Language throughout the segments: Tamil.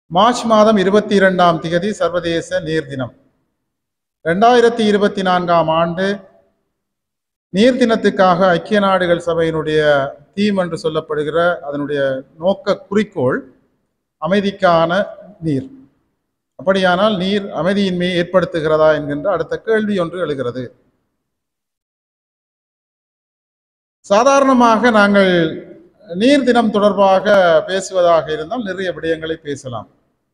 மார்ச் மாதம் இருபத்தி இரண்டாம் திகதி சர்வதேச நீர் தினம் ரெண்டாயிரத்தி இருபத்தி நான்காம் ஆண்டு நீர் தினத்துக்காக ஐக்கிய நாடுகள் சபையினுடைய தீம் என்று சொல்லப்படுகிற அதனுடைய நோக்க குறிக்கோள் அமைதிக்கான நீர் அப்படியானால் நீர் அமைதியின்மையை ஏற்படுத்துகிறதா என்கின்ற அடுத்த கேள்வி ஒன்று எழுகிறது சாதாரணமாக நாங்கள் நீர் தினம் தொடர்பாக பேசுவதாக இருந்தால் நிறைய விடயங்களை பேசலாம்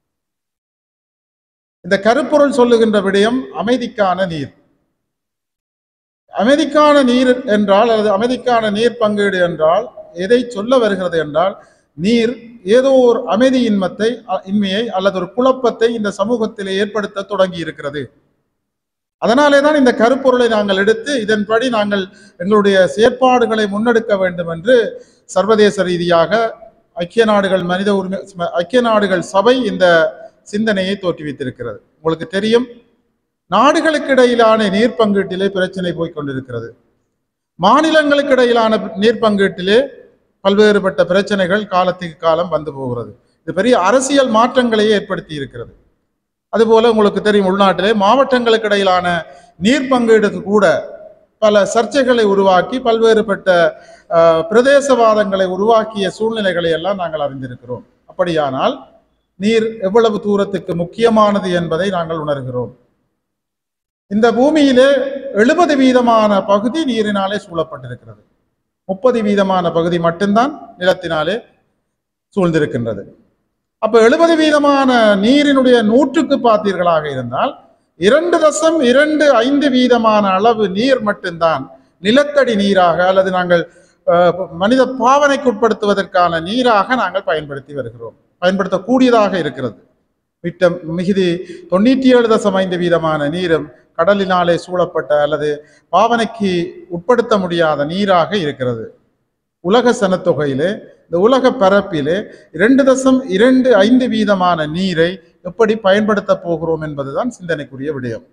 இந்த கருப்பொருள் சொல்லுகின்ற விடயம் அமைதிக்கான நீர் அமைதிக்கான நீர் என்றால் அல்லது அமைதிக்கான நீர் பங்கீடு என்றால் எதை சொல்ல வருகிறது என்றால் நீர் ஏதோ ஒரு அமைதி இன்மத்தை இன்மையை அல்லது ஒரு குழப்பத்தை இந்த சமூகத்திலே ஏற்படுத்த தொடங்கி இருக்கிறது அதனாலே தான் இந்த கருப்பொருளை நாங்கள் எடுத்து இதன்படி நாங்கள் எங்களுடைய செயற்பாடுகளை முன்னெடுக்க வேண்டும் என்று சர்வதேச ரீதியாக ஐக்கிய நாடுகள் மனித உரிமை ஐக்கிய நாடுகள் சபை இந்த சிந்தனையை தோற்றுவித்திருக்கிறது உங்களுக்கு தெரியும் நாடுகளுக்கு இடையிலான நீர் பங்கீட்டிலே பிரச்சனை போய் கொண்டிருக்கிறது மாநிலங்களுக்கு இடையிலான நீர் பங்கீட்டிலே பல்வேறுபட்ட பிரச்சனைகள் காலத்துக்கு காலம் வந்து போகிறது இது பெரிய அரசியல் மாற்றங்களையே ஏற்படுத்தி இருக்கிறது அதுபோல உங்களுக்கு தெரியும் உள்நாட்டிலே மாவட்டங்களுக்கு இடையிலான நீர் பங்கீடு கூட பல சர்ச்சைகளை உருவாக்கி பல்வேறுபட்ட பிரதேசவாதங்களை உருவாக்கிய சூழ்நிலைகளை எல்லாம் நாங்கள் அறிந்திருக்கிறோம் அப்படியானால் நீர் எவ்வளவு தூரத்துக்கு முக்கியமானது என்பதை நாங்கள் உணர்கிறோம் இந்த பூமியிலே எழுபது வீதமான பகுதி நீரினாலே சூழப்பட்டிருக்கிறது முப்பது வீதமான பகுதி மட்டும்தான் நிலத்தினாலே சூழ்ந்திருக்கின்றது அப்ப எழுபது வீதமான நீரினுடைய நூற்றுக்கு பார்த்தீர்களாக இருந்தால் இரண்டு தசம் இரண்டு ஐந்து வீதமான அளவு நீர் மட்டும்தான் நிலத்தடி நீராக அல்லது நாங்கள் மனித பாவனைக்கு உட்படுத்துவதற்கான நீராக நாங்கள் பயன்படுத்தி வருகிறோம் பயன்படுத்தக்கூடியதாக இருக்கிறது மிட்ட மிகுதி தொண்ணூற்றி ஏழு தசம் ஐந்து வீதமான நீரும் கடலினாலே சூழப்பட்ட அல்லது பாவனைக்கு உட்படுத்த முடியாத நீராக இருக்கிறது உலக சனத்தொகையிலே இந்த உலக பரப்பிலே இரண்டு தசம் இரண்டு ஐந்து வீதமான நீரை எப்படி பயன்படுத்த போகிறோம் என்பதுதான் சிந்தனைக்குரிய விடயம்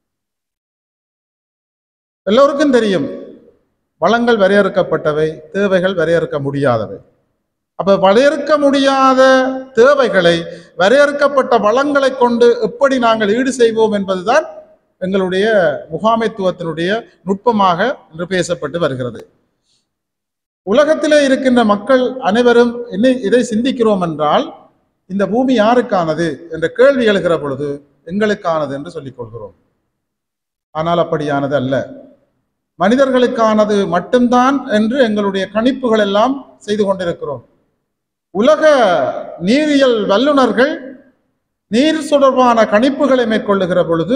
எல்லோருக்கும் தெரியும் வளங்கள் வரையறுக்கப்பட்டவை தேவைகள் வரையறுக்க முடியாதவை அப்ப வரையறுக்க முடியாத தேவைகளை வரையறுக்கப்பட்ட வளங்களை கொண்டு எப்படி நாங்கள் ஈடு செய்வோம் என்பதுதான் எங்களுடைய முகாமைத்துவத்தினுடைய நுட்பமாக இன்று பேசப்பட்டு வருகிறது உலகத்திலே இருக்கின்ற மக்கள் அனைவரும் என்ன இதை சிந்திக்கிறோம் என்றால் இந்த பூமி யாருக்கானது என்ற கேள்வி எழுகிற பொழுது எங்களுக்கானது என்று சொல்லிக் கொள்கிறோம் ஆனால் அப்படியானது அல்ல மனிதர்களுக்கானது மட்டும்தான் என்று எங்களுடைய கணிப்புகள் எல்லாம் செய்து கொண்டிருக்கிறோம் உலக நீரியல் வல்லுநர்கள் நீர் தொடர்பான கணிப்புகளை மேற்கொள்ளுகிற பொழுது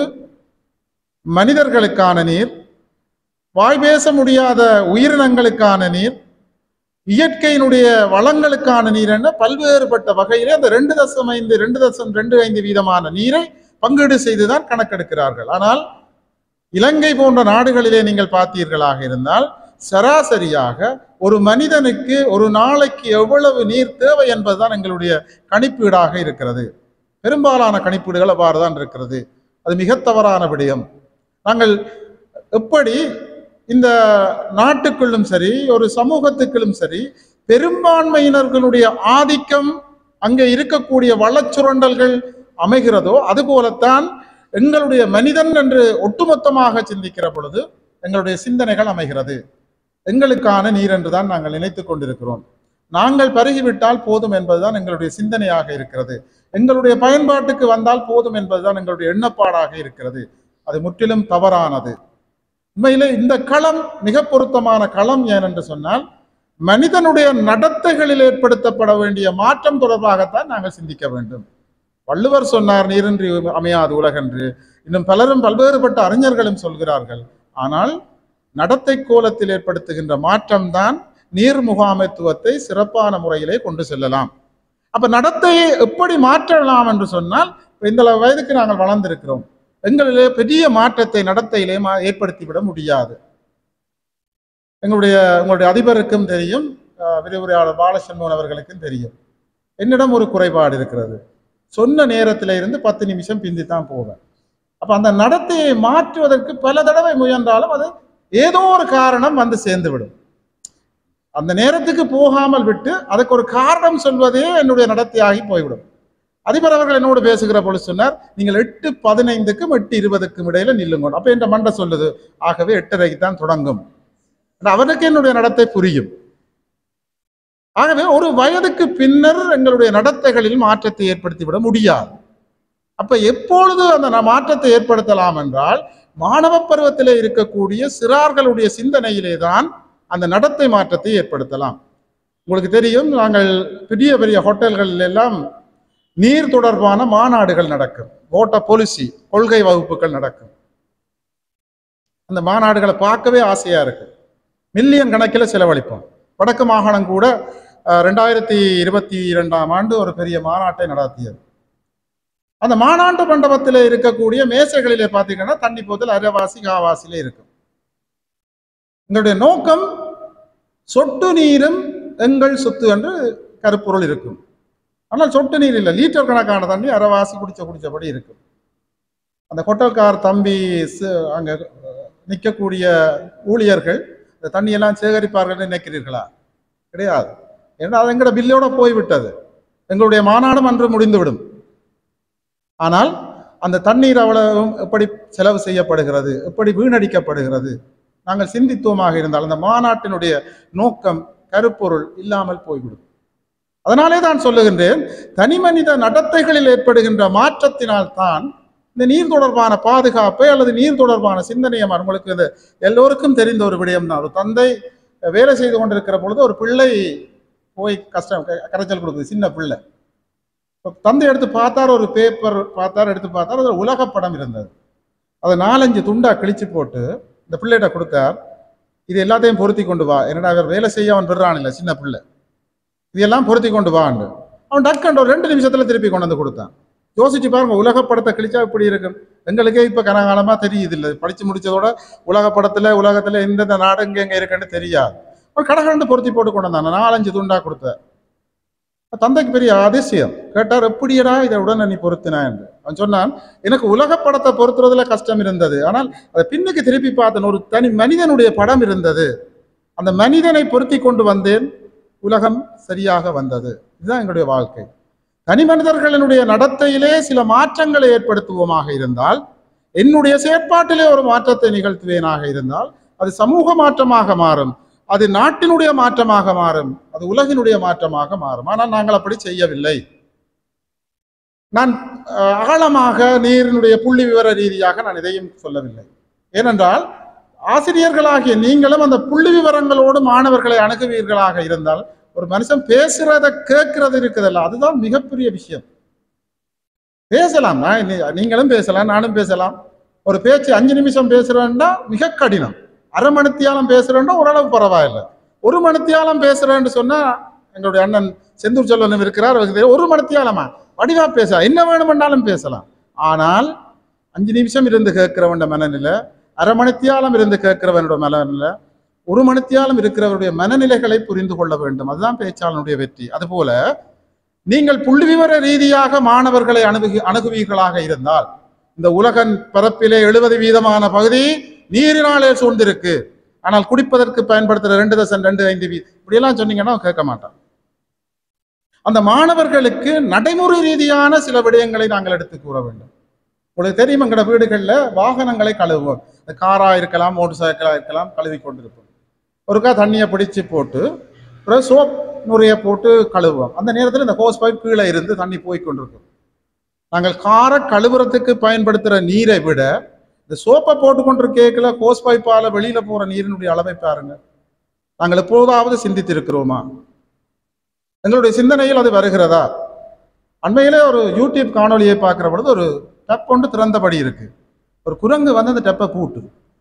மனிதர்களுக்கான நீர் வாய் பேச முடியாத உயிரினங்களுக்கான நீர் இயற்கையினுடைய வளங்களுக்கான நீர் என பல்வேறுபட்ட வகையிலே அந்த ரெண்டு தசம் ஐந்து ரெண்டு தசம் ரெண்டு ஐந்து வீதமான நீரை பங்கீடு செய்துதான் கணக்கெடுக்கிறார்கள் ஆனால் இலங்கை போன்ற நாடுகளிலே நீங்கள் பார்த்தீர்களாக இருந்தால் சராசரியாக ஒரு மனிதனுக்கு ஒரு நாளைக்கு எவ்வளவு நீர் தேவை என்பதுதான் எங்களுடைய கணிப்பீடாக இருக்கிறது பெரும்பாலான கணிப்பீடுகள் அவ்வாறு தான் இருக்கிறது அது மிக தவறான விடயம் நாங்கள் எப்படி இந்த நாட்டுக்குள்ளும் சரி ஒரு சமூகத்துக்குள்ளும் சரி பெரும்பான்மையினர்களுடைய ஆதிக்கம் அங்கே இருக்கக்கூடிய வளச்சுரண்டல்கள் அமைகிறதோ அதுபோலத்தான் எங்களுடைய மனிதன் என்று ஒட்டுமொத்தமாக சிந்திக்கிற பொழுது எங்களுடைய சிந்தனைகள் அமைகிறது எங்களுக்கான நீர் என்றுதான் நாங்கள் நினைத்து கொண்டிருக்கிறோம் நாங்கள் பருகிவிட்டால் போதும் என்பதுதான் எங்களுடைய சிந்தனையாக இருக்கிறது எங்களுடைய பயன்பாட்டுக்கு வந்தால் போதும் என்பதுதான் எங்களுடைய எண்ணப்பாடாக இருக்கிறது அது முற்றிலும் தவறானது உண்மையிலே இந்த களம் மிக பொருத்தமான களம் ஏன் என்று சொன்னால் மனிதனுடைய நடத்தைகளில் ஏற்படுத்தப்பட வேண்டிய மாற்றம் தொடர்பாகத்தான் நாங்கள் சிந்திக்க வேண்டும் வள்ளுவர் சொன்னார் நீரின்றி அமையாது உலகென்று இன்னும் பலரும் பல்வேறுபட்ட அறிஞர்களும் சொல்கிறார்கள் ஆனால் நடத்தை கோலத்தில் ஏற்படுத்துகின்ற மாற்றம்தான் நீர் முகாமைத்துவத்தை சிறப்பான முறையிலே கொண்டு செல்லலாம் அப்ப நடத்தையை எப்படி மாற்றலாம் என்று சொன்னால் இந்த வயதுக்கு நாங்கள் வளர்ந்திருக்கிறோம் எங்களிலே பெரிய மாற்றத்தை நடத்தையிலே ஏற்படுத்திவிட முடியாது எங்களுடைய உங்களுடைய அதிபருக்கும் தெரியும் விரிவுரையாளர் பாலசண்முகன் அவர்களுக்கும் தெரியும் என்னிடம் ஒரு குறைபாடு இருக்கிறது சொன்ன நேரத்தில் இருந்து பத்து நிமிஷம் பிந்தி தான் போவேன் அப்ப அந்த நடத்தையை மாற்றுவதற்கு பல தடவை முயன்றாலும் அது ஏதோ ஒரு காரணம் வந்து சேர்ந்து விடும் அந்த நேரத்துக்கு போகாமல் விட்டு அதுக்கு ஒரு காரணம் சொல்வதே என்னுடைய நடத்தையாகி போய்விடும் அதிபர் அவர்கள் என்னோடு பேசுகிற பொழுது சொன்னார் நீங்கள் எட்டு பதினைந்துக்கும் எட்டு இருபதுக்கும் இடையில நில்லுங்க அப்ப என்ற மண்டை சொல்லுது ஆகவே எட்டரைக்கு தான் தொடங்கும் அவனுக்கு என்னுடைய நடத்தை புரியும் ஆகவே ஒரு வயதுக்கு பின்னர் எங்களுடைய நடத்தைகளில் மாற்றத்தை ஏற்படுத்திவிட முடியாது அப்ப எப்பொழுது அந்த ந- மாற்றத்தை ஏற்படுத்தலாம் என்றால் மாணவ பருவத்திலே இருக்கக்கூடிய சிறார்களுடைய சிந்தனையிலே தான் அந்த நடத்தை மாற்றத்தை ஏற்படுத்தலாம் உங்களுக்கு தெரியும் நாங்கள் பெரிய பெரிய ஹோட்டல்களில் எல்லாம் நீர் தொடர்பான மாநாடுகள் நடக்கும் ஓட்ட பாலிசி கொள்கை வகுப்புகள் நடக்கும் அந்த மாநாடுகளை பார்க்கவே ஆசையா இருக்கு மில்லியன் கணக்கில் செலவழிப்போம் வடக்கு மாகாணம் கூட அஹ், ரெண்டாயிரத்தி இருபத்தி இரண்டாம் ஆண்டு ஒரு பெரிய மாநாட்டை நடத்தியது அந்த மாநாட்டு மண்டபத்தில் இருக்கக்கூடிய மேசைகளிலே பார்த்தீங்கன்னா தண்ணி போத்தல் அரைவாசி காவாசிலே இருக்கும் எங்களுடைய நோக்கம் சொட்டு நீரும் எங்கள் சொத்து என்று கருப்பொருள் இருக்கும் ஆனால் சொட்டு நீர் இல்லை லிட்டர் கணக்கான தண்ணி அரைவாசி குடிச்ச குடிச்சபடி இருக்கும் அந்த கொட்டல்கார் தம்பி ச- அங்க அஹ், நிற்கக்கூடிய ஊழியர்கள் இந்த தண்ணியெல்லாம் சேகரிப்பார்கள் நினைக்கிறீர்களா கிடையாது ஏன்னா அது எங்களோட பில்லோட போய்விட்டது எங்களுடைய மாநாடும் அன்று முடிந்துவிடும் ஆனால் அந்த தண்ணீர் அவ்வளவும் எப்படி செலவு செய்யப்படுகிறது எப்படி வீணடிக்கப்படுகிறது நாங்கள் சிந்தித்துவமாக இருந்தால் அந்த மாநாட்டினுடைய நோக்கம் கருப்பொருள் இல்லாமல் போய்விடும் அதனாலே தான் சொல்லுகின்றேன் தனி மனித நடத்தைகளில் ஏற்படுகின்ற மாற்றத்தினால் தான் இந்த நீர் தொடர்பான பாதுகாப்பை அல்லது நீர் தொடர்பான சிந்தனையை உங்களுக்கு இந்த எல்லோருக்கும் தெரிந்த ஒரு விடயம் தான் ஒரு தந்தை வேலை செய்து கொண்டிருக்கிற பொழுது ஒரு பிள்ளை போய் கஷ்டம் க- கரைச்சல் கொடுக்குது சின்ன பிள்ளை இப்ப தந்தை எடுத்து பார்த்தார் ஒரு பேப்பர் பார்த்தார் எடுத்து பார்த்தார் அதில் உலகப் படம் இருந்தது அதை நாலஞ்சு துண்டா கிழிச்சு போட்டு இந்த பிள்ளைகிட்ட கொடுத்தார் இது எல்லாத்தையும் பொருத்தி கொண்டு வா என்னடா அவர் வேலை செய்ய அவன் விடுறான் இல்லை சின்ன பிள்ளை இதெல்லாம் பொருத்தி கொண்டு வான்னு அவன் டக்குன்னு ஒரு ரெண்டு நிமிஷத்துல திருப்பி கொண்டு வந்து கொடுத்தான் யோசிச்சு பாருங்க உலக படத்தை கிழிச்சா இப்படி இருக்கும் எங்களுக்கே இப்ப கனகாலமா தெரியுது இல்லை படிச்சு முடிச்சதோட உலக படத்துல உலகத்துல எந்தெந்த நாடு எங்க எங்க இருக்குன்னு தெரியாது ஒரு கடகண்டு பொருத்தி போட்டு கொண்டு வந்தான் நாலஞ்சு துண்டா கொடுத்த தந்தைக்கு பெரிய அதிசயம் கேட்டார் எப்படியடா இதை உடனே நீ பொருத்தினா என்று அவன் சொன்னான் எனக்கு உலக படத்தை பொருத்துறதுல கஷ்டம் இருந்தது ஆனால் அதை பின்னுக்கு திருப்பி பார்த்தேன் ஒரு தனி மனிதனுடைய படம் இருந்தது அந்த மனிதனை பொருத்தி கொண்டு வந்தேன் உலகம் சரியாக வந்தது இதுதான் எங்களுடைய வாழ்க்கை தனி மனிதர்களினுடைய நடத்தையிலே சில மாற்றங்களை ஏற்படுத்துவோமாக இருந்தால் என்னுடைய செயற்பாட்டிலே ஒரு மாற்றத்தை நிகழ்த்துவேனாக இருந்தால் அது சமூக மாற்றமாக மாறும் அது நாட்டினுடைய மாற்றமாக மாறும் அது உலகினுடைய மாற்றமாக மாறும் ஆனால் நாங்கள் அப்படி செய்யவில்லை நான் அஹ், ஆழமாக நீரினுடைய புள்ளி விவர ரீதியாக நான் எதையும் சொல்லவில்லை ஏனென்றால் ஆசிரியர்களாகிய நீங்களும் அந்த புள்ளி விவரங்களோடு மாணவர்களை அணுகுவீர்களாக இருந்தால் ஒரு மனுஷன் பேசுறத கேட்கறது இருக்குதல்ல அதுதான் மிகப்பெரிய விஷயம் பேசலாம் நான் நீ- நீங்களும் பேசலாம் நானும் பேசலாம் ஒரு பேச்சு அஞ்சு நிமிஷம் பேசுறேன்னா மிக கடினம் அரை மணித்தியாலம் பேசுறேன்னா ஓரளவு பரவாயில்லை ஒரு மணித்தியாலம் பேசுறேன்னு சொன்னா எங்களுடைய அண்ணன் செந்தூர் செல்வனும் இருக்கிறார் அவருக்கு தெரியும். ஒரு மணித்தியாலமா வடிவா பேசலாம் என்ன வேணுமென்றாலும் பேசலாம் ஆனால் அஞ்சு நிமிஷம் இருந்து கேட்கிறவன் மனநிலை அரை மணித்தியாலம் இருந்து கேட்கிறவனோட மனநிலை ஒரு மணித்தியாலம் இருக்கிறவருடைய மனநிலைகளை புரிந்து கொள்ள வேண்டும் அதுதான் பேச்சாளனுடைய வெற்றி அதுபோல நீங்கள் புள்ளிவிவர ரீதியாக மாணவர்களை அணுகு அணுகுவீர்களாக இருந்தால் இந்த உலகன் பரப்பிலே எழுபது வீதமான பகுதி நீரினாலே சூழ்ந்திருக்கு ஆனால் குடிப்பதற்கு பயன்படுத்துகிற ரெண்டு தசம் ரெண்டு ஐந்து வீ இப்படியெல்லாம் சொன்னீங்கன்னா அவன் கேட்க மாட்டான் அந்த மாணவர்களுக்கு நடைமுறை ரீதியான சில விடயங்களை நாங்கள் எடுத்து கூற வேண்டும் உங்களுக்கு தெரியும் எங்களோட வீடுகளில் வாகனங்களை கழுவுவோம் இந்த காரா இருக்கலாம் மோட்டர் சைக்கிளா இருக்கலாம் கழுவி கொண்டிருப்போம் ஒருக்கா தண்ணியை பிடிச்சு போட்டு அப்புறம் சோப் நுரைய போட்டு கழுவுவோம் அந்த நேரத்தில் இந்த ஹோஸ் பைப் கீழே இருந்து தண்ணி போய் கொண்டிருக்கும் நாங்கள் காரை கழுவுறதுக்கு பயன்படுத்துகிற நீரை விட இந்த சோப்பை போட்டு கொண்டிருக்கேக்கில் ஹோஸ் பைப்பால வெளியில போற நீரினுடைய அளவை பாருங்க நாங்கள் எப்போதாவது சிந்தித்திருக்கிறோமா எங்களுடைய சிந்தனையில் அது வருகிறதா அண்மையிலே ஒரு யூடியூப் காணொளியை பார்க்கிற பொழுது ஒரு டப் ஒன்று திறந்தபடி இருக்கு ஒரு குரங்கு வந்து அந்த டப்பை பூட்டு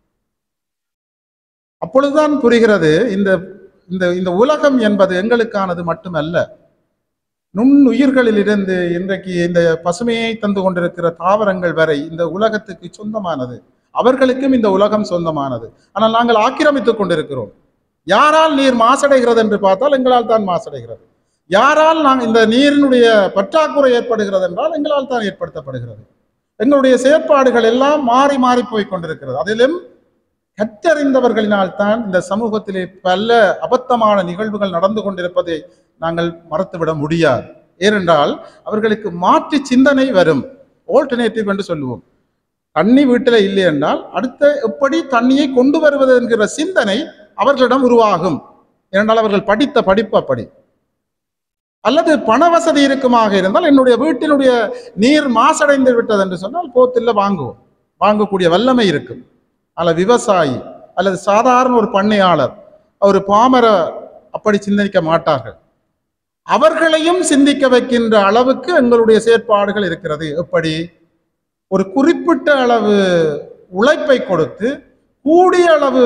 அப்பொழுதுதான் புரிகிறது இந்த இந்த இந்த உலகம் என்பது எங்களுக்கானது மட்டுமல்ல நுண்ணுயிர்களிலிருந்து இன்றைக்கு இந்த பசுமையை தந்து கொண்டிருக்கிற தாவரங்கள் வரை இந்த உலகத்துக்கு சொந்தமானது அவர்களுக்கும் இந்த உலகம் சொந்தமானது ஆனால் நாங்கள் ஆக்கிரமித்துக் கொண்டிருக்கிறோம் யாரால் நீர் மாசடைகிறது என்று பார்த்தால் எங்களால் தான் மாசடைகிறது யாரால் நாங்கள் இந்த நீரினுடைய பற்றாக்குறை ஏற்படுகிறது என்றால் எங்களால் தான் ஏற்படுத்தப்படுகிறது எங்களுடைய செயற்பாடுகள் எல்லாம் மாறி மாறி போய் கொண்டிருக்கிறது அதிலும் கற்றறிந்தவர்களினால் தான் இந்த சமூகத்திலே பல அபத்தமான நிகழ்வுகள் நடந்து கொண்டிருப்பதை நாங்கள் மறத்துவிட முடியாது ஏனென்றால் அவர்களுக்கு மாற்று சிந்தனை வரும் ஆல்டர்னேட்டிவ் என்று சொல்லுவோம் தண்ணி வீட்டில் இல்லை என்றால் அடுத்த எப்படி தண்ணியை கொண்டு வருவது என்கிற சிந்தனை அவர்களிடம் உருவாகும் ஏனென்றால் அவர்கள் படித்த படிப்பு அப்படி அல்லது பண வசதி இருக்குமாக இருந்தால் என்னுடைய வீட்டினுடைய நீர் மாசடைந்து விட்டது என்று சொன்னால் போத்தில் வாங்குவோம் வாங்கக்கூடிய வல்லமை இருக்கும் அல்ல விவசாயி அல்லது சாதாரண ஒரு பண்ணையாளர் ஒரு பாமர அப்படி சிந்திக்க மாட்டார்கள் அவர்களையும் சிந்திக்க வைக்கின்ற அளவுக்கு எங்களுடைய செயற்பாடுகள் இருக்கிறது எப்படி ஒரு குறிப்பிட்ட அளவு உழைப்பை கொடுத்து கூடிய அளவு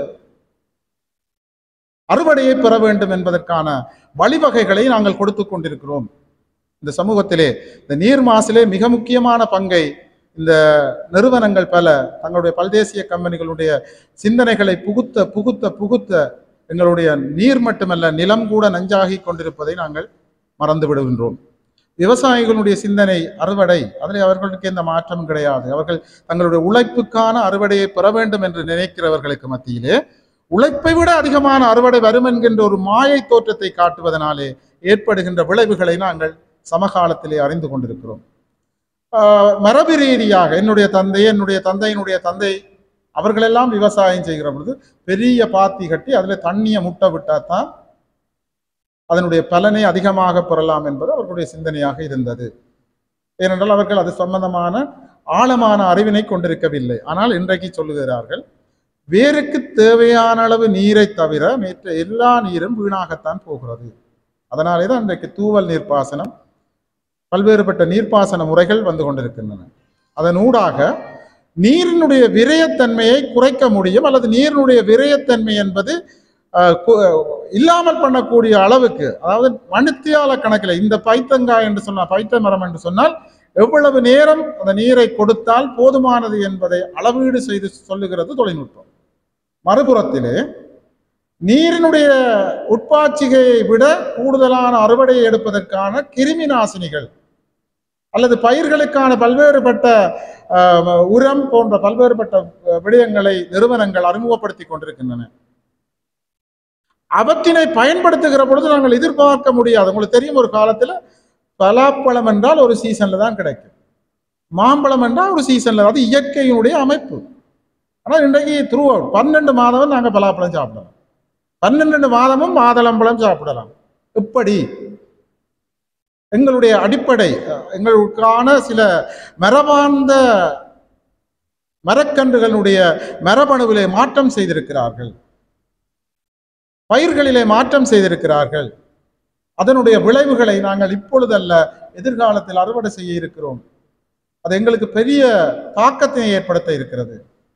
அறுவடையை பெற வேண்டும் என்பதற்கான வழிவகைகளை நாங்கள் கொடுத்து கொண்டிருக்கிறோம் இந்த சமூகத்திலே இந்த நீர் மாசிலே மிக முக்கியமான பங்கை இந்த நிறுவனங்கள் பல தங்களுடைய பல்தேசிய கம்பெனிகளுடைய சிந்தனைகளை புகுத்த புகுத்த புகுத்த எங்களுடைய நீர் மட்டுமல்ல நிலம் கூட நஞ்சாகி கொண்டிருப்பதை நாங்கள் மறந்து விடுகின்றோம் விவசாயிகளுடைய சிந்தனை அறுவடை அதில் அவர்களுக்கு எந்த மாற்றமும் கிடையாது அவர்கள் தங்களுடைய உழைப்புக்கான அறுவடையை பெற வேண்டும் என்று நினைக்கிறவர்களுக்கு மத்தியிலே உழைப்பை விட அதிகமான அறுவடை வரும் என்கின்ற ஒரு மாயை தோற்றத்தை காட்டுவதனாலே ஏற்படுகின்ற விளைவுகளை நாங்கள் சமகாலத்திலே அறிந்து கொண்டிருக்கிறோம் ஆஹ் மரபு ரீதியாக என்னுடைய தந்தை என்னுடைய தந்தையினுடைய தந்தை அவர்களெல்லாம் விவசாயம் செய்கிற பொழுது பெரிய பாத்தி கட்டி அதில் தண்ணியை முட்டை விட்டால் தான் அதனுடைய பலனை அதிகமாக பெறலாம் என்பது அவர்களுடைய சிந்தனையாக இருந்தது ஏனென்றால் அவர்கள் அது சம்பந்தமான ஆழமான அறிவினை கொண்டிருக்கவில்லை ஆனால் இன்றைக்கு சொல்லுகிறார்கள் வேருக்கு தேவையான அளவு நீரை தவிர மற்ற எல்லா நீரும் வீணாகத்தான் போகிறது அதனாலே தான் இன்றைக்கு தூவல் நீர்ப்பாசனம் பல்வேறுபட்ட நீர்ப்பாசன முறைகள் வந்து கொண்டிருக்கின்றன அதன் ஊடாக நீரினுடைய விரயத்தன்மையை குறைக்க முடியும் அல்லது நீரினுடைய விரயத்தன்மை என்பது அஹ், கு- இல்லாமல் பண்ணக்கூடிய அளவுக்கு அதாவது மணித்தியால கணக்கில் இந்த பைத்தங்காய் என்று சொன்னால் பைத்த மரம் என்று சொன்னால் எவ்வளவு நேரம் அந்த நீரை கொடுத்தால் போதுமானது என்பதை அளவீடு செய்து சொல்லுகிறது தொழில்நுட்பம் மறுபுறத்திலே நீரினுடைய உட்பாட்சிகையை விட கூடுதலான அறுவடையை எடுப்பதற்கான கிருமி நாசினிகள் அல்லது பயிர்களுக்கான பல்வேறுபட்ட அஹ், உரம் போன்ற பல்வேறுபட்ட அஹ், விடயங்களை நிறுவனங்கள் அறிமுகப்படுத்தி கொண்டிருக்கின்றன அவற்றினை பயன்படுத்துகிற பொழுது நாங்கள் எதிர்பார்க்க முடியாது உங்களுக்கு தெரியும் ஒரு காலத்துல பலாப்பழம் என்றால் ஒரு சீசன்ல தான் கிடைக்கும் மாம்பழம் என்றால் ஒரு சீசன்ல அது இயற்கையினுடைய அமைப்பு ஆனால் இன்றைக்கு த்ரூ அவுட் பன்னெண்டு மாதமும் நாங்கள் பலாப்பழம் சாப்பிடலாம் பன்னெண்டு மாதமும் மாதுளம்பழம் சாப்பிடலாம் இப்படி எங்களுடைய அடிப்படை அஹ், எங்களுக்கான சில மரபார்ந்த மரக்கன்றுகளுடைய மரபணுவிலே மாற்றம் செய்திருக்கிறார்கள் பயிர்களிலே மாற்றம் செய்திருக்கிறார்கள் அதனுடைய விளைவுகளை நாங்கள் இப்பொழுதல்ல எதிர்காலத்தில் அறுவடை செய்ய இருக்கிறோம் அது எங்களுக்கு பெரிய தாக்கத்தை ஏற்படுத்த இருக்கிறது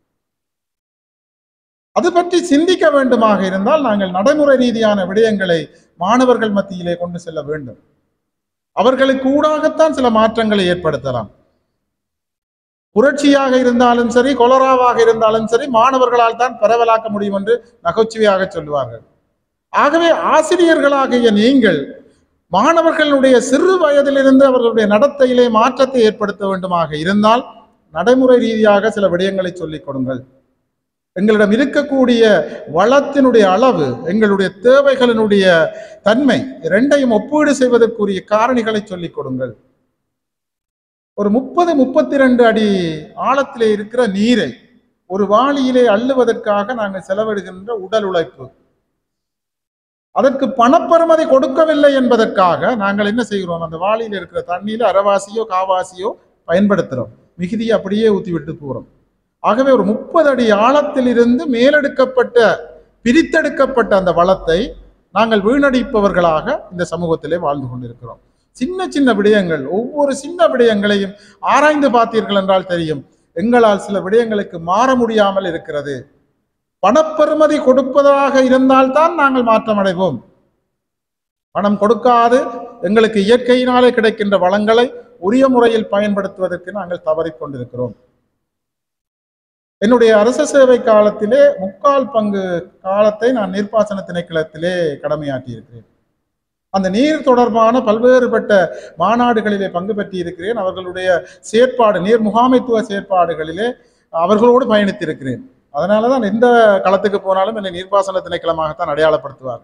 அது பற்றி சிந்திக்க வேண்டுமாக இருந்தால் நாங்கள் நடைமுறை ரீதியான விடயங்களை மாணவர்கள் மத்தியிலே கொண்டு செல்ல வேண்டும் அவர்களுக்கு ஊடாகத்தான் சில மாற்றங்களை ஏற்படுத்தலாம் புரட்சியாக இருந்தாலும் சரி கொலராவாக இருந்தாலும் சரி மாணவர்களால் தான் பரவலாக்க முடியும் என்று நகைச்சுவையாக சொல்லுவார்கள் ஆகவே ஆசிரியர்களாகிய நீங்கள் மாணவர்களுடைய சிறு வயதிலிருந்து அவர்களுடைய நடத்தையிலே மாற்றத்தை ஏற்படுத்த வேண்டுமாக இருந்தால் நடைமுறை ரீதியாக சில விடயங்களை சொல்லிக் கொடுங்கள் எங்களிடம் இருக்கக்கூடிய வளத்தினுடைய அளவு எங்களுடைய தேவைகளினுடைய தன்மை இரண்டையும் ஒப்பீடு செய்வதற்குரிய காரணிகளை சொல்லிக் கொடுங்கள் ஒரு முப்பது முப்பத்தி ரெண்டு அடி ஆழத்திலே இருக்கிற நீரை ஒரு வாளியிலே அள்ளுவதற்காக நாங்கள் செலவிடுகின்ற உடல் உழைப்பு அதற்கு பணப்பெறுமதி கொடுக்கவில்லை என்பதற்காக நாங்கள் என்ன செய்கிறோம் அந்த வாளியில் இருக்கிற தண்ணீர் அரைவாசியோ காவாசியோ பயன்படுத்துகிறோம் மிகுதியை அப்படியே ஊற்றி விட்டு போகிறோம் ஆகவே ஒரு முப்பது அடி ஆழத்திலிருந்து மேலெடுக்கப்பட்ட பிரித்தெடுக்கப்பட்ட அந்த வளத்தை நாங்கள் வீணடிப்பவர்களாக இந்த சமூகத்திலே வாழ்ந்து கொண்டிருக்கிறோம் சின்ன சின்ன விடயங்கள் ஒவ்வொரு சின்ன விடயங்களையும் ஆராய்ந்து பார்த்தீர்கள் என்றால் தெரியும் எங்களால் சில விடயங்களுக்கு மாற முடியாமல் இருக்கிறது பணப்பெறுமதி கொடுப்பதாக இருந்தால்தான் நாங்கள் மாற்றம் அடைவோம் பணம் கொடுக்காது எங்களுக்கு இயற்கையினாலே கிடைக்கின்ற வளங்களை உரிய முறையில் பயன்படுத்துவதற்கு நாங்கள் தவறிக் கொண்டிருக்கிறோம் என்னுடைய அரச சேவை காலத்திலே முக்கால் பங்கு காலத்தை நான் நீர்ப்பாசன திணைக்களத்திலே கடமையாற்றி இருக்கிறேன் அந்த நீர் தொடர்பான பல்வேறுபட்ட மாநாடுகளிலே பங்கு பெற்றி இருக்கிறேன் அவர்களுடைய செயற்பாடு நீர் முகாமைத்துவ செயற்பாடுகளிலே அவர்களோடு பயணித்திருக்கிறேன் அதனால தான் எந்த களத்துக்கு போனாலும் என்னை நீர்ப்பாசன திணைக்களமாகத்தான் அடையாளப்படுத்துவார்கள்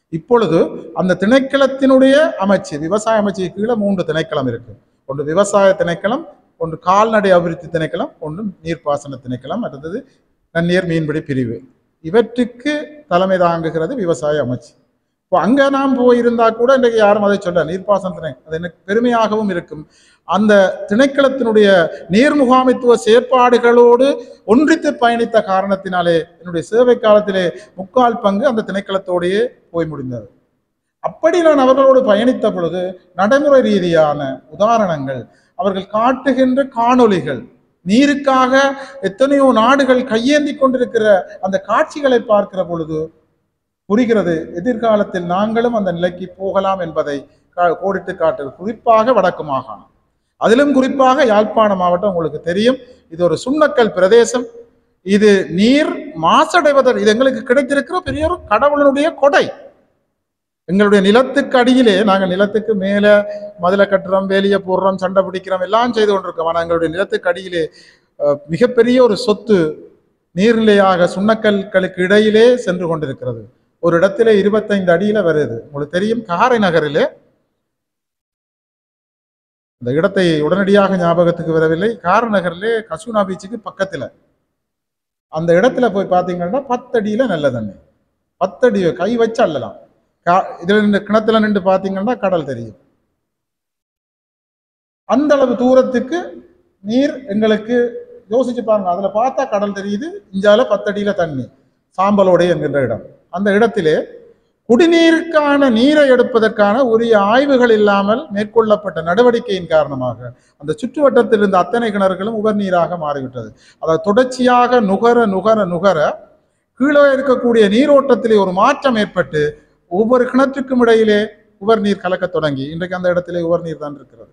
இப்பொழுது அந்த திணைக்களத்தினுடைய அமைச்சு விவசாய அமைச்சுக்கு கீழே மூன்று திணைக்களம் இருக்கு ஒன்று விவசாய திணைக்களம் ஒன்று கால்நடை அபிவிருத்தி திணைக்களம் ஒன்று நீர்ப்பாசன திணைக்களம் அடுத்தது நன்னீர் மீன்பிடி பிரிவு இவற்றுக்கு தலைமை தாங்குகிறது விவசாய அமைச்சு இப்போ அங்க நாம் போயிருந்தா கூட இன்றைக்கு யாரும் அதை சொல்ல நீர்ப்பாசன திணை அது எனக்கு பெருமையாகவும் இருக்கும் அந்த திணைக்களத்தினுடைய நீர் முகாமைத்துவ செயற்பாடுகளோடு ஒன்றித்து பயணித்த காரணத்தினாலே என்னுடைய சேவை காலத்திலே முக்கால் பங்கு அந்த திணைக்களத்தோடையே போய் முடிந்தது அப்படி நான் அவர்களோடு பயணித்த பொழுது நடைமுறை ரீதியான உதாரணங்கள் அவர்கள் காட்டுகின்ற காணொளிகள் நீருக்காக எத்தனையோ நாடுகள் கையேந்தி கொண்டிருக்கிற அந்த காட்சிகளை பார்க்கிற பொழுது புரிகிறது எதிர்காலத்தில் நாங்களும் அந்த நிலைக்கு போகலாம் என்பதை கா- கோடிட்டு காட்டுது குறிப்பாக வடக்கு மாகாணம் அதிலும் குறிப்பாக யாழ்ப்பாண மாவட்டம் உங்களுக்கு தெரியும் இது ஒரு சுண்ணக்கல் பிரதேசம் இது நீர் மாசடைவதற்கு இது எங்களுக்கு கிடைத்திருக்கிற பெரிய ஒரு கடவுளினுடைய கொடை எங்களுடைய நிலத்துக்கு அடியிலே நாங்கள் நிலத்துக்கு மேலே மதுல கட்டுறோம் வேலியை போடுறோம் சண்டை பிடிக்கிறோம் எல்லாம் செய்து கொண்டிருக்கோம் ஆனால் எங்களுடைய நிலத்துக்கு அடியிலே அஹ், மிகப்பெரிய ஒரு சொத்து நீர்நிலையாக சுண்ணக்கல்களுக்கு இடையிலே சென்று கொண்டிருக்கிறது ஒரு இடத்திலே இருபத்தைந்து அடியில வருது உங்களுக்கு தெரியும் காரை நகரிலே இந்த இடத்தை உடனடியாக ஞாபகத்துக்கு வரவில்லை கார நகரிலே கசுனா பீச்சுக்கு பக்கத்துல அந்த இடத்துல போய் பார்த்தீங்கன்னா பத்தடியில நல்ல தண்ணி பத்தடி கை வச்சு அள்ளலாம் கா இதுல நின்று கிணத்துல நின்று பார்த்தீங்கன்னா கடல் தெரியும் அந்த அளவு தூரத்துக்கு நீர் எங்களுக்கு யோசிச்சு பாருங்க அதுல பார்த்தா கடல் தெரியுது இஞ்சால பத்தடியில தண்ணி சாம்பலோடை என்கின்ற இடம் அந்த இடத்திலே குடிநீருக்கான நீரை எடுப்பதற்கான உரிய ஆய்வுகள் இல்லாமல் மேற்கொள்ளப்பட்ட நடவடிக்கையின் காரணமாக அந்த சுற்றுவட்டத்தில் இருந்த அத்தனை கிணறுகளும் உவர் நீராக மாறிவிட்டது அதாவது தொடர்ச்சியாக நுகர நுகர நுகர கீழே இருக்கக்கூடிய நீரோட்டத்திலே ஒரு மாற்றம் ஏற்பட்டு ஒவ்வொரு கிணற்றுக்கும் இடையிலே உவர் நீர் கலக்கத் தொடங்கி இன்றைக்கு அந்த இடத்திலே உவர் நீர் தான் இருக்கிறது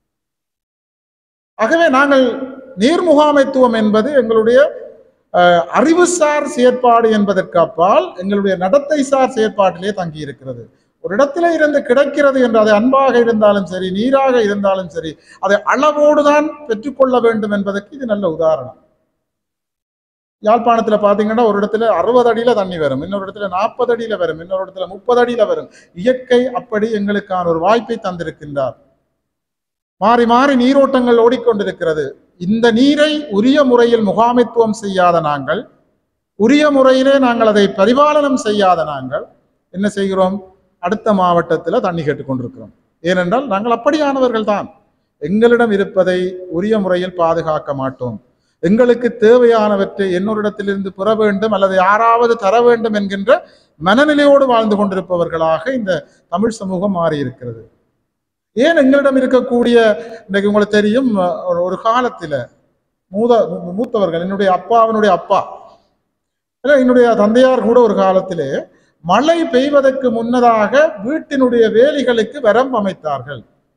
ஆகவே நாங்கள் நீர் முகாமைத்துவம் என்பது எங்களுடைய அஹ், அறிவுசார் செயற்பாடு என்பதற்கு அப்பால் எங்களுடைய நடத்தை சார் செயற்பாட்டிலே தங்கி இருக்கிறது ஒரு இடத்திலே இருந்து கிடைக்கிறது என்று அது அன்பாக இருந்தாலும் சரி நீராக இருந்தாலும் சரி அதை அளவோடு தான் பெற்றுக்கொள்ள வேண்டும் என்பதற்கு இது நல்ல உதாரணம் யாழ்ப்பாணத்துல பாத்தீங்கன்னா ஒரு இடத்துல அறுபது அடியில தண்ணி வரும் இன்னொரு இடத்துல நாற்பது அடியில வரும் இன்னொரு இடத்துல முப்பது அடியில வரும் இயற்கை அப்படி எங்களுக்கான ஒரு வாய்ப்பை தந்திருக்கின்றார் மாறி மாறி நீரோட்டங்கள் ஓடிக்கொண்டிருக்கிறது இந்த நீரை உரிய முறையில் முகாமைத்துவம் செய்யாத நாங்கள் உரிய முறையிலே நாங்கள் அதை பரிபாலனம் செய்யாத நாங்கள் என்ன செய்கிறோம் அடுத்த மாவட்டத்துல தண்ணி கேட்டுக்கொண்டிருக்கிறோம் ஏனென்றால் நாங்கள் அப்படியானவர்கள் தான் எங்களிடம் இருப்பதை உரிய முறையில் பாதுகாக்க மாட்டோம் எங்களுக்கு தேவையானவற்றை இன்னொரு இடத்திலிருந்து பெற வேண்டும் அல்லது யாராவது தர வேண்டும் என்கின்ற மனநிலையோடு வாழ்ந்து கொண்டிருப்பவர்களாக இந்த தமிழ் சமூகம் மாறி இருக்கிறது ஏன் எங்களிடம் இருக்கக்கூடிய இன்றைக்கு உங்களுக்கு தெரியும் ஒரு- ஒரு காலத்துல மூத மூ- மூத்தவர்கள் என்னுடைய அப்பாவினுடைய அப்பா இல்ல, என்னுடைய தந்தையார் கூட ஒரு காலத்திலே மழை பெய்வதற்கு முன்னதாக வீட்டினுடைய வேலிகளுக்கு வரம் அமைத்தார்கள்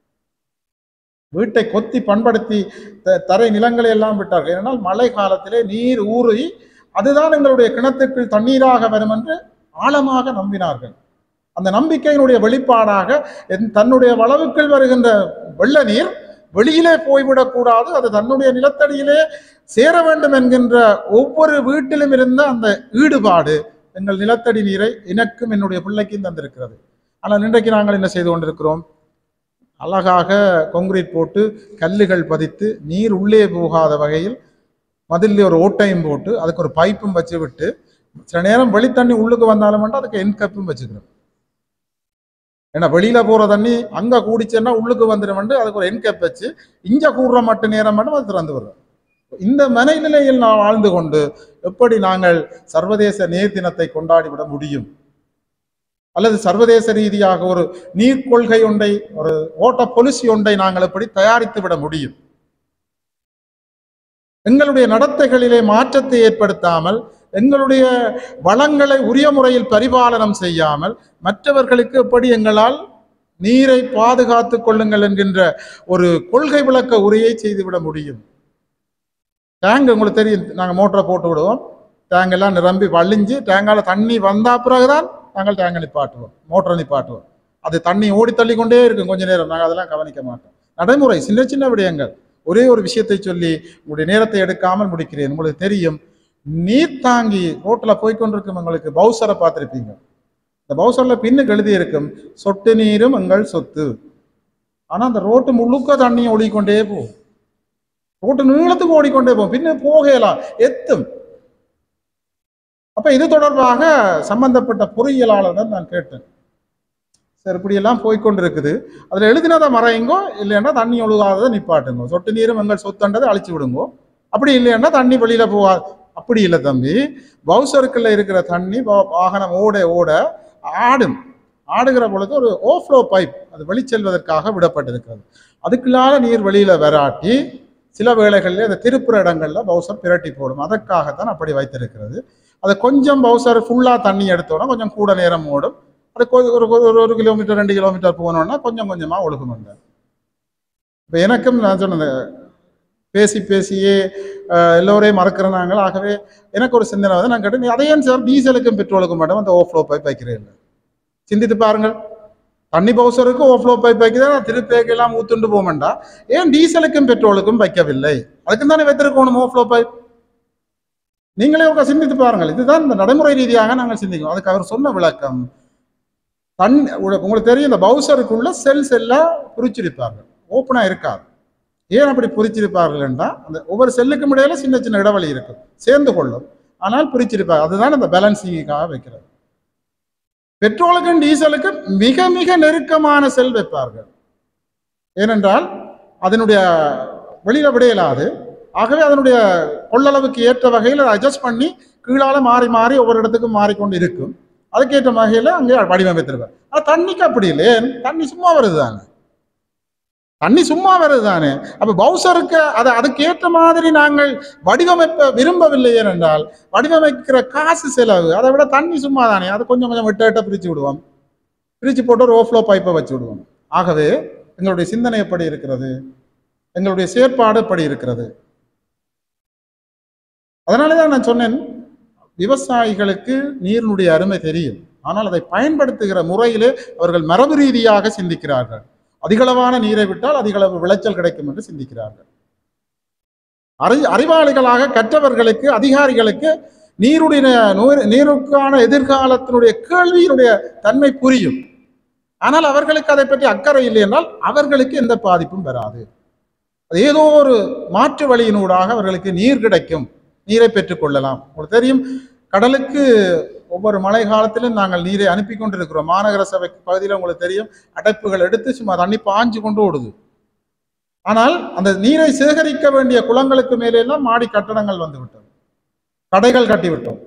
வீட்டை கொத்தி பண்படுத்தி த- தரை நிலங்களை எல்லாம் விட்டார்கள் ஏனென்றால் மழை காலத்திலே நீர் ஊறி அதுதான் எங்களுடைய கிணத்துக்குள் தண்ணீராக வரும் என்று ஆழமாக நம்பினார்கள் அந்த நம்பிக்கையினுடைய வெளிப்பாடாக என் தன்னுடைய வளவுக்குள் வருகின்ற வெள்ள நீர் வெளியிலே போய்விடக்கூடாது அது தன்னுடைய நிலத்தடியிலே சேர வேண்டும் என்கின்ற ஒவ்வொரு வீட்டிலும் இருந்த அந்த ஈடுபாடு எங்கள் நிலத்தடி நீரை எனக்கும் என்னுடைய பிள்ளைக்கும் தந்திருக்கிறது ஆனால் இன்றைக்கு நாங்கள் என்ன செய்து கொண்டிருக்கிறோம் அழகாக கொங்கிரீட் போட்டு கல்லுகள் பதித்து நீர் உள்ளே போகாத வகையில் மதிலே ஒரு ஓட்டையும் போட்டு அதுக்கு ஒரு பைப்பும் வச்சு விட்டு சில நேரம் வெளித்தண்ணி உள்ளுக்கு வந்தாலும் மட்டும் அதுக்கு என் கப்பும் வச்சுக்கிறோம் ஏன்னா வெளியில போற தண்ணி அங்க கூடிச்சுன்னா உள்ளுக்கு வந்துடும் அதுக்கு ஒரு என் கப் வச்சு இங்க கூடுற மட்டும் நேரம் மட்டும் அது திறந்து வரும் இந்த மனநிலையில் நாம் வாழ்ந்து கொண்டு எப்படி நாங்கள் சர்வதேச நீர் தினத்தை கொண்டாடிவிட முடியும் அல்லது சர்வதேச ரீதியாக ஒரு நீர் கொள்கை ஒன்றை ஒரு ஓட்ட பொலிசி ஒன்றை நாங்கள் எப்படி தயாரித்து விட முடியும் எங்களுடைய நடத்தைகளிலே மாற்றத்தை ஏற்படுத்தாமல் எங்களுடைய வளங்களை உரிய முறையில் பரிபாலனம் செய்யாமல் மற்றவர்களுக்கு எப்படி எங்களால் நீரை பாதுகாத்துக் கொள்ளுங்கள் என்கின்ற ஒரு கொள்கை விளக்க உரையை செய்துவிட முடியும் டேங்க் உங்களுக்கு தெரியும் நாங்கள் மோட்டரை போட்டு விடுவோம் டேங்க் எல்லாம் நிரம்பி வழிஞ்சு டேங்கால தண்ணி வந்தா பிறகுதான் நாங்கள் டேங்கை நிப்பாட்டுவோம் மோட்டரை நிப்பாட்டுவோம் அது தண்ணி ஓடி தள்ளி கொண்டே இருக்கும் கொஞ்ச நேரம் நாங்கள் அதெல்லாம் கவனிக்க மாட்டோம் நடைமுறை சின்ன சின்ன விடயங்கள் ஒரே ஒரு விஷயத்தை சொல்லி உங்களுடைய நேரத்தை எடுக்காமல் முடிக்கிறேன் உங்களுக்கு தெரியும் நீர் தாங்கி ரோட்டில் போய்க்கொண்டிருக்கும் உங்களுக்கு பவுசரை பார்த்துருப்பீங்க இந்த பவுசர்ல பின்னுக்கு எழுதி இருக்கும் சொட்டு நீரும் எங்கள் சொத்து ஆனா அந்த ரோட்டு முழுக்க தண்ணி ஓடிக்கொண்டே போகும் ரோட்டு நீளத்துக்கு ஓடிக்கொண்டே போகும் பின்ன போகலாம் எத்தும் அப்ப இது தொடர்பாக சம்பந்தப்பட்ட பொறியியலாளரிடம் நான் கேட்டேன் சரி இப்படியெல்லாம் போய்க்கொண்டிருக்குது அதுல எழுதினதை மறையுங்கோ இல்லைன்னா தண்ணி ஒழுகாததை நிப்பாட்டுங்க சொட்டு நீரும் எங்கள் சொத்துன்றதை அழிச்சு விடுங்கோ அப்படி இல்லைன்னா தண்ணி வெளியில போவா அப்படி இல்லை தம்பி பவுசருக்குள்ள இருக்கிற தண்ணி வா- வாகனம் ஓட ஓட ஆடும் ஆடுகிற பொழுது ஒரு ஓஃப்ளோ பைப் அது வெளிச்செல்வதற்காக விடப்பட்டிருக்கிறது அதுக்குள்ளால நீர் வெளியில வராட்டி சில வேளைகளில் அந்த திருப்புற இடங்கள்ல பவுசர் பிரட்டி போடும் அதற்காகத்தான் அப்படி வைத்திருக்கிறது அதை கொஞ்சம் பவுசர் ஃபுல்லா தண்ணி எடுத்தோன்னா கொஞ்சம் கூட நேரம் ஓடும் அது கொ- ஒரு ஒரு- ஒரு கிலோமீட்டர் ரெண்டு கிலோமீட்டர் போனோம்னா கொஞ்சம் கொஞ்சமா ஒழுகுமுங்க இப்போ எனக்கும் நான் சொன்னது பேசி பேசியே அஹ், எல்லோரையும் மறக்கிற நாங்கள் ஆகவே எனக்கு ஒரு சிந்தனை வந்து நான் கேட்டேன் "நீ அதை ஏன் சார் டீசலுக்கும் பெட்ரோலுக்கும் மட்டும் அந்த ஓஃப்ளோ பைப் வைக்கிறேன் இல்லை சிந்தித்து பாருங்கள் தண்ணி பவுசருக்கு ஓஃப்ளோ பைப் வைக்கிறேன் திருப்பேக்கெல்லாம் ஊத்துண்டு போமண்டா ஏன் டீசலுக்கும் பெட்ரோலுக்கும் வைக்கவில்லை அதுக்கு தானே வைத்திருக்கணும் ஓஃப்ளோ பைப் நீங்களே உங்க சிந்தித்து பாருங்கள் இதுதான் இந்த நடைமுறை ரீதியாக நாங்கள் சிந்திக்கணும் அதுக்கு அவர் சொன்ன விளக்கம் தன் உங்க- உங்களுக்கு தெரியும் இந்த பவுசருக்குள்ள செல் செல்லா பிரிச்சிருப்பார்கள் ஓப்பனா இருக்காது ஏன் அப்படி பிரிச்சிருப்பார்கள் என்றால் அந்த ஒவ்வொரு செல்லுக்கும் இடையில சின்ன சின்ன இடைவெளி இருக்கும் சேர்ந்து கொள்ளும் ஆனால் பிரிச்சிருப்பாங்க அதுதான் அந்த பேலன்சிங்காக வைக்கிறது பெட்ரோலுக்கும் டீசலுக்கும் மிக மிக நெருக்கமான செல் வைப்பார்கள் ஏனென்றால் அதனுடைய வெளியில விடையலாது ஆகவே அதனுடைய கொள்ளளவுக்கு ஏற்ற வகையில் அதை அட்ஜஸ்ட் பண்ணி கீழால மாறி மாறி ஒவ்வொரு இடத்துக்கும் மாறிக்கொண்டு இருக்கும் அதுக்கேற்ற வகையில் அங்கே வடிவமைத்திருப்பார் ஆனால் தண்ணிக்கு அப்படி இல்லை ஏன்? தண்ணி சும்மா வருது தானே தண்ணி சும்மா வருது தானே அப்ப பவுசருக்கு அதை அதுக்கு ஏற்ற மாதிரி நாங்கள் வடிவமைப்ப விரும்பவில்லை ஏனென்றால் வடிவமைக்கிற காசு செலவு அதை விட தண்ணி சும்மா தானே அதை கொஞ்சம் கொஞ்சம் விட்ட விட்ட பிரித்து விடுவோம் பிரித்து போட்டு ஒரு ஓஃப்ளோ பைப்பை வச்சு விடுவோம் ஆகவே எங்களுடைய சிந்தனை எப்படி இருக்கிறது எங்களுடைய செயற்பாடு எப்படி இருக்கிறது அதனால தான் நான் சொன்னேன் விவசாயிகளுக்கு நீரினுடைய அருமை தெரியும் ஆனால் அதை பயன்படுத்துகிற முறையிலே அவர்கள் மரபு ரீதியாக சிந்திக்கிறார்கள் அதிகளவான நீரை விட்டால் அதிகளவு விளைச்சல் கிடைக்கும் என்று சிந்திக்கிறார்கள் அறி அறிவாளிகளாக கற்றவர்களுக்கு அதிகாரிகளுக்கு நீருடைய நூறு- நீருக்கான எதிர்காலத்தினுடைய கேள்வியினுடைய தன்மை புரியும் ஆனால் அவர்களுக்கு அதை பற்றி அக்கறை இல்லை என்றால் அவர்களுக்கு எந்த பாதிப்பும் வராது அது ஏதோ ஒரு மாற்று வழியினூடாக அவர்களுக்கு நீர் கிடைக்கும் நீரை பெற்றுக்கொள்ளலாம் உங்களுக்கு தெரியும் கடலுக்கு ஒவ்வொரு மழை காலத்திலும் நாங்கள் நீரை அனுப்பி கொண்டிருக்கிறோம் மாநகர சபை பகுதியில் உங்களுக்கு தெரியும் அடைப்புகள் எடுத்து சும்மா தண்ணி பாஞ்சு கொண்டு ஓடுது ஆனால் அந்த நீரை சேகரிக்க வேண்டிய குளங்களுக்கு மேலே எல்லாம் மாடி கட்டடங்கள் வந்து விட்டது கடைகள் கட்டி விட்டோம்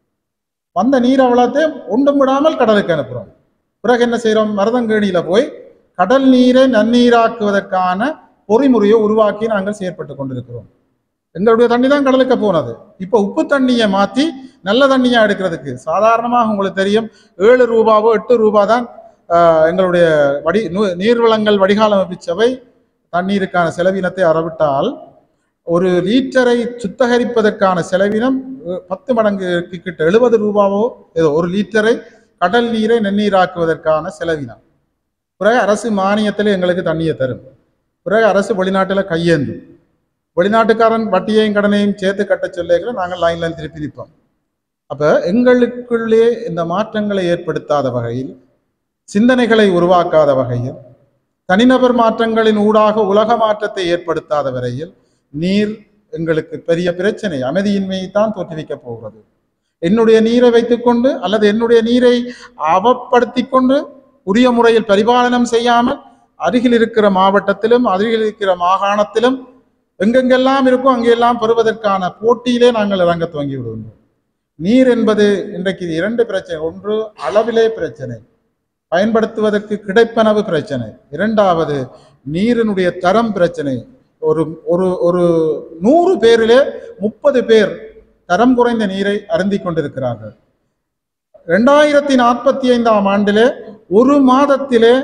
வந்த நீர் அவ்வளோத்தையும் ஒன்றும் விடாமல் கடலுக்கு அனுப்புகிறோம் பிறகு என்ன செய்கிறோம் மருதங்கேணியில போய் கடல் நீரை நன்னீராக்குவதற்கான பொறிமுறையை உருவாக்கி நாங்கள் செயற்பட்டு கொண்டிருக்கிறோம் எங்களுடைய தண்ணி தான் கடலுக்கு போனது இப்போ உப்பு தண்ணியை மாற்றி நல்ல தண்ணியா எடுக்கிறதுக்கு சாதாரணமாக உங்களுக்கு தெரியும் ஏழு ரூபாவோ எட்டு ரூபா தான் ஆஹ், எங்களுடைய வடி நு- நீர்வளங்கள் வடிகாலமைப்பு சபை தண்ணீருக்கான செலவினத்தை அறவிட்டால் ஒரு லீட்டரை சுத்தகரிப்பதற்கான செலவினம் அஹ், பத்து மடங்கு கிட்ட எழுபது ரூபாவோ ஏதோ ஒரு லீட்டரை கடல் நீரை நன்னீராக்குவதற்கான செலவினம் பிறகு அரசு மானியத்தில் எங்களுக்கு தண்ணியை தரும் பிறகு அரசு வெளிநாட்டில் கையேந்தும் வெளிநாட்டுக்காரன் வட்டியையும் கடனையும் சேர்த்து கட்ட சொல்லுகிற நாங்கள் லைன்ல திருப்பி நிற்போம் அப்ப எங்களுக்குள்ளே இந்த மாற்றங்களை ஏற்படுத்தாத வகையில் சிந்தனைகளை உருவாக்காத வகையில் தனிநபர் மாற்றங்களின் ஊடாக உலக மாற்றத்தை ஏற்படுத்தாத வரையில் நீர் எங்களுக்கு பெரிய பிரச்சனை அமைதியின்மையை தான் தோற்றுவிக்கப் போகிறது என்னுடைய நீரை வைத்துக்கொண்டு அல்லது என்னுடைய நீரை அவப்படுத்தி கொண்டு உரிய முறையில் பரிபாலனம் செய்யாமல் அருகில் இருக்கிற மாவட்டத்திலும் அருகில் இருக்கிற மாகாணத்திலும் எங்கெங்கெல்லாம் இருக்கோ அங்கெல்லாம் பெறுவதற்கான போட்டியிலே நாங்கள் இறங்க துவங்கி விடுகின்றோம் நீர் என்பது இன்றைக்கு இரண்டு பிரச்சனை ஒன்று அளவிலே பிரச்சனை பயன்படுத்துவதற்கு கிடைப்பனவு பிரச்சனை இரண்டாவது நீரினுடைய தரம் பிரச்சனை ஒரு ஒரு ஒரு நூறு பேரிலே முப்பது பேர் தரம் குறைந்த நீரை அருந்திக் கொண்டிருக்கிறார்கள் ரெண்டாயிரத்தி நாற்பத்தி ஐந்தாம் ஆண்டிலே ஒரு மாதத்திலே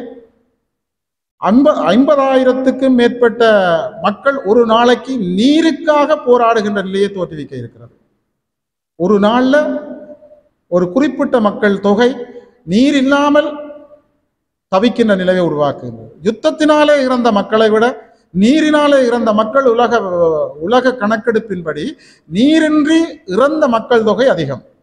ஐம்ப ஐம்பதாயிரத்துக்கும் மேற்பட்ட மக்கள் ஒரு நாளைக்கு நீருக்காக போராடுகின்ற நிலையை தோற்றுவிக்க இருக்கிறது ஒரு நாள்ல ஒரு குறிப்பிட்ட மக்கள் தொகை நீர் இல்லாமல் தவிக்கின்ற நிலையை உருவாக்குகிறது யுத்தத்தினாலே இறந்த மக்களை விட நீரினாலே இறந்த மக்கள் உலக உலக கணக்கெடுப்பின்படி நீரின்றி இறந்த மக்கள் தொகை அதிகம்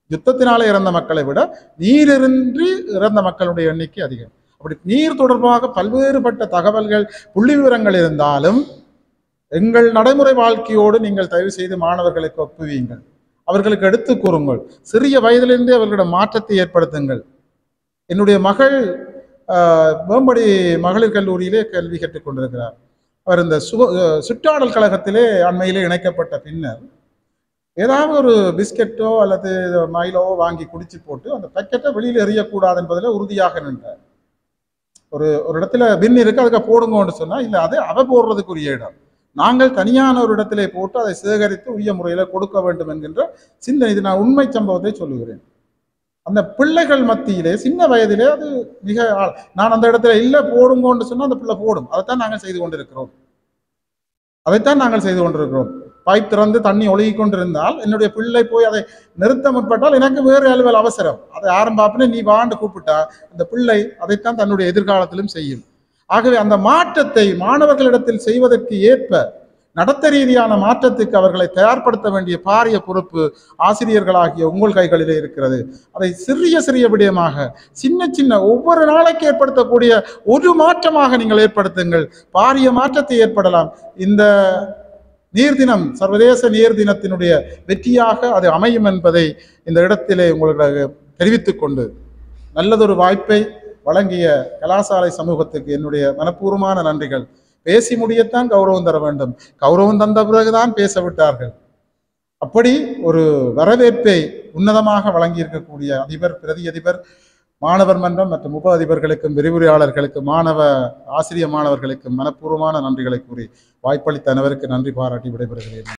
யுத்தத்தினாலே இறந்த மக்களை விட நீரின்றி இறந்த மக்களுடைய எண்ணிக்கை அதிகம் அப்படி நீர் தொடர்பாக பல்வேறுபட்ட தகவல்கள் புள்ளி விவரங்கள் இருந்தாலும் எங்கள் நடைமுறை வாழ்க்கையோடு நீங்கள் தயவு செய்து மாணவர்களுக்கு ஒப்புவீங்கள் அவர்களுக்கு எடுத்து கூறுங்கள் சிறிய வயதிலிருந்தே அவர்களிடம் மாற்றத்தை ஏற்படுத்துங்கள் என்னுடைய மகள் ஆஹ், வேம்படி மகளிர் கல்லூரியிலே கல்வி கற்றுக் கொண்டிருக்கிறார் அவர் இந்த சு அஹ், சுற்றாடல் கழகத்திலே அண்மையிலே இணைக்கப்பட்ட பின்னர் ஏதாவது ஒரு பிஸ்கெட்டோ அல்லது மைலோவோ வாங்கி குடிச்சு போட்டு அந்த பேக்கெட்டை வெளியில் எறியக்கூடாது என்பதில் உறுதியாக நின்றார் ஒரு ஒரு இடத்துல பின் இருக்கு அதுக்கு போடுங்கன்னு சொன்னா இல்லை அது அவ போடுறதுக்குரிய இடம் நாங்கள் தனியான ஒரு இடத்திலே போட்டு அதை சேகரித்து உரிய முறையில் கொடுக்க வேண்டும் என்கின்ற சிந்தனை இது நான் உண்மை சம்பவத்தை சொல்லுகிறேன் அந்த பிள்ளைகள் மத்தியிலே சின்ன வயதிலே அது மிக ஆழ்- நான் அந்த இடத்துல இல்லை போடுங்கன்னு சொன்னா அந்த பிள்ளை போடும் அதைத்தான் நாங்கள் செய்து கொண்டிருக்கிறோம் அதைத்தான் நாங்கள் செய்து கொண்டிருக்கிறோம் பைப் திறந்து தண்ணி ஒழுகி கொண்டிருந்தால் என்னுடைய பிள்ளை போய் அதை நிறுத்த முற்பட்டால் எனக்கு வேறு அலுவல் அவசரம் அதை யாரும் பார்ப்பனே நீ வாண்டு கூப்பிட்டா அந்த பிள்ளை அதைத்தான் தன்னுடைய எதிர்காலத்திலும் செய்யும் ஆகவே அந்த மாற்றத்தை மாணவர்களிடத்தில் செய்வதற்கு ஏற்ப நடத்த ரீதியான மாற்றத்துக்கு அவர்களை தயார்படுத்த வேண்டிய பாரிய பொறுப்பு ஆசிரியர்களாகிய உங்கள் கைகளிலே இருக்கிறது அதை சிறிய சிறிய விடயமாக சின்ன சின்ன ஒவ்வொரு நாளைக்கு ஏற்படுத்தக்கூடிய ஒரு மாற்றமாக நீங்கள் ஏற்படுத்துங்கள் பாரிய மாற்றத்தை ஏற்படலாம் இந்த நீர் தினம் சர்வதேச நீர் தினத்தினுடைய வெற்றியாக அது அமையும் என்பதை இந்த இடத்திலே உங்களுக்கு தெரிவித்துக் கொண்டு நல்லதொரு வாய்ப்பை வழங்கிய கலாசாலை சமூகத்துக்கு என்னுடைய மனப்பூர்வமான நன்றிகள் பேசி முடியத்தான் கௌரவம் தர வேண்டும் கௌரவம் தந்த பிறகுதான் பேச விட்டார்கள் அப்படி ஒரு வரவேற்பை உன்னதமாக வழங்கியிருக்கக்கூடிய அதிபர் பிரதி அதிபர் மாணவர் மன்றம் மற்றும் உப அதிபர்களுக்கும் விரிவுரையாளர்களுக்கும் மாணவ ஆசிரிய மாணவர்களுக்கும் மனப்பூர்வமான நன்றிகளை கூறி வாய்ப்பளித்த அனைவருக்கு நன்றி பாராட்டி விடைபெறுகிறேன்